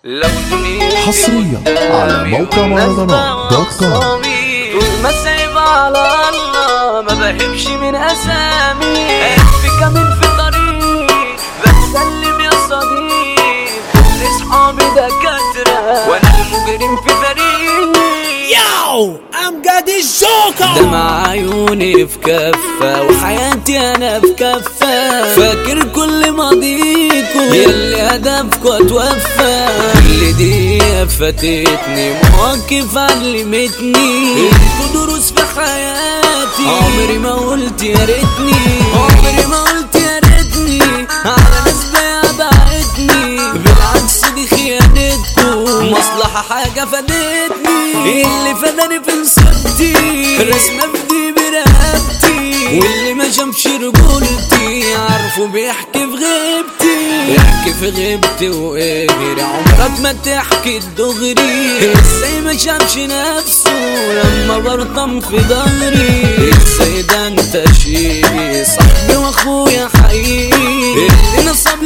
لو دنيتي حصريا على موقع والناس مهرجانات دوت كوم. بوصامي طول ما سايب على الله ما بهبش من اسامي في كمان في طريق بسلم يا صديق كل اصحابي دكاترة وانا المجرم في فريق ياو امجد الجوكر دمع عيوني في كفة وحياتي أنا في كفة فاكر كل ماضيكوا يلي هدفكوا اتوفى كل دقيقة فاتتني مواقف علمتني انتوا دروس في حياتي عمري ما قلت يا ريتني عمري ما قلت يا ريتني على ناس بعدتني بالعكس دي خيانتكوا مصلحة حاجة فادتني اللي فادني في نصيبتي رسمة في دي برقبتي واللي ما شافش رجولتي عارفه بيحكي في غيبتي يحكي في غيبتي وقهري عمرك ما تحكي الدغري ازاي ما شافش نفسه لما برطم في ظهري ازاي ده انت شيبي صاحبي واخويا حقيقي اللي نصب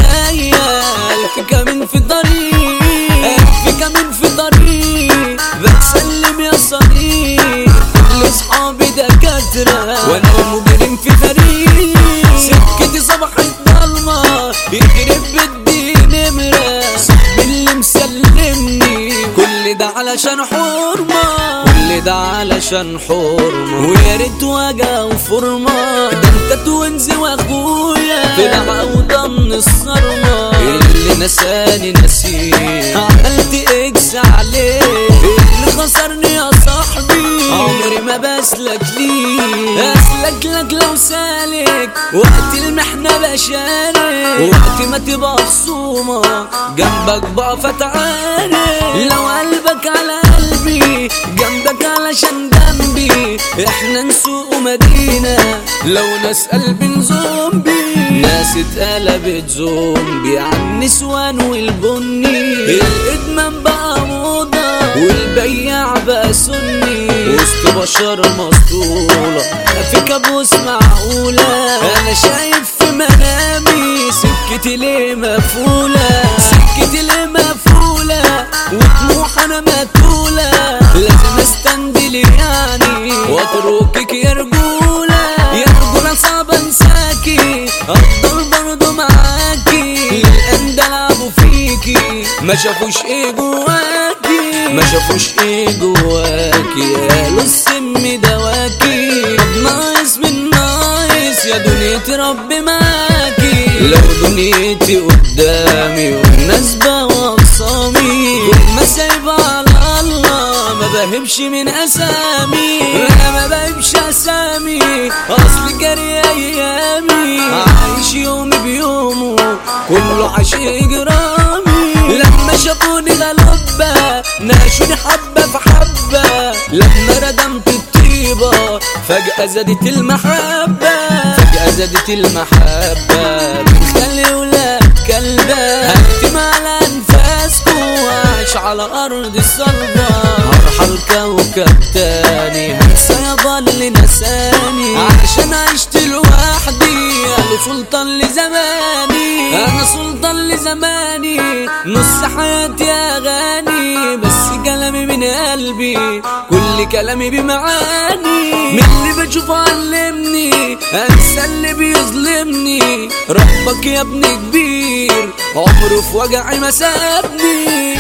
للخيال في كمان في طريق في كمان في طريق بسلم يا صديق كل اصحابي دكاترة وانا المجرم في فريق سكتي صبحت ضلمة يخرب بدي نمرة صاحبي اللي مسلمني كل ده علشان حرمة كل ده علشان حرمة ويا ريت وجع وفرمة ده انت توينز واخويا طلع اوضى من الصرمة اللي نساني نسيه عملت اكس عليه اللي خسرني يا صاحبي عمري ما بسلك ليه اسلك لك لو سالك وقت المحنة بشارك وقت ما تبقى خصومة جنبك بقف اتعارك لو قلبك على قلبي جنبك علشان جنبي احنا نسوق مدينة لو ناس قلبي زومبي ناس اتقلبت زومبي على النسوان والبني الادمان بقى موضة والبياع بقى سني وسط بشر مسطولة في كابوس معقولة انا شايف في منامي سكتي ليه مقفولة سكتي ليه مقفولة وطموح انا مقتولة لازم استندلي يعني واتركك يا رجولة يا رجولة صعب انساكي افضل برضه معاكي الان ده لعبوا فيكي ما شافوش ايه جواكي ما شافوش ايه جواكي قالوا السم دواكي طب ناقص من ناقص يا دنيتي رب معاكي لو دنيتي قدامي والناس بوصامي ما سايبة على الله ما بهبش من اسامي انا ما بهبش اسامي اصل جري ايامي عايش يوم بيومه كله عشق جرامي لما شافوني غلبة ناشوني حبة في حبة لما ردمت الطيبة فجأة زادت المحبة فجأة زادت المحبة من خلي ولا كلبة هكتم على انفاسكم وعايش على ارض الصلبة هرحل كوكب تاني هنسى يضل نساني عشان عشت لوحدي انا سلطان لزماني انا سلطان لزماني نص حياتي اغاني بس كلامي من قلبي كل كلامي بمعاني من اللي بشوفه علمني انسى اللي بيظلمني ربك يا ابني كبير عمره في وجعي ما سابني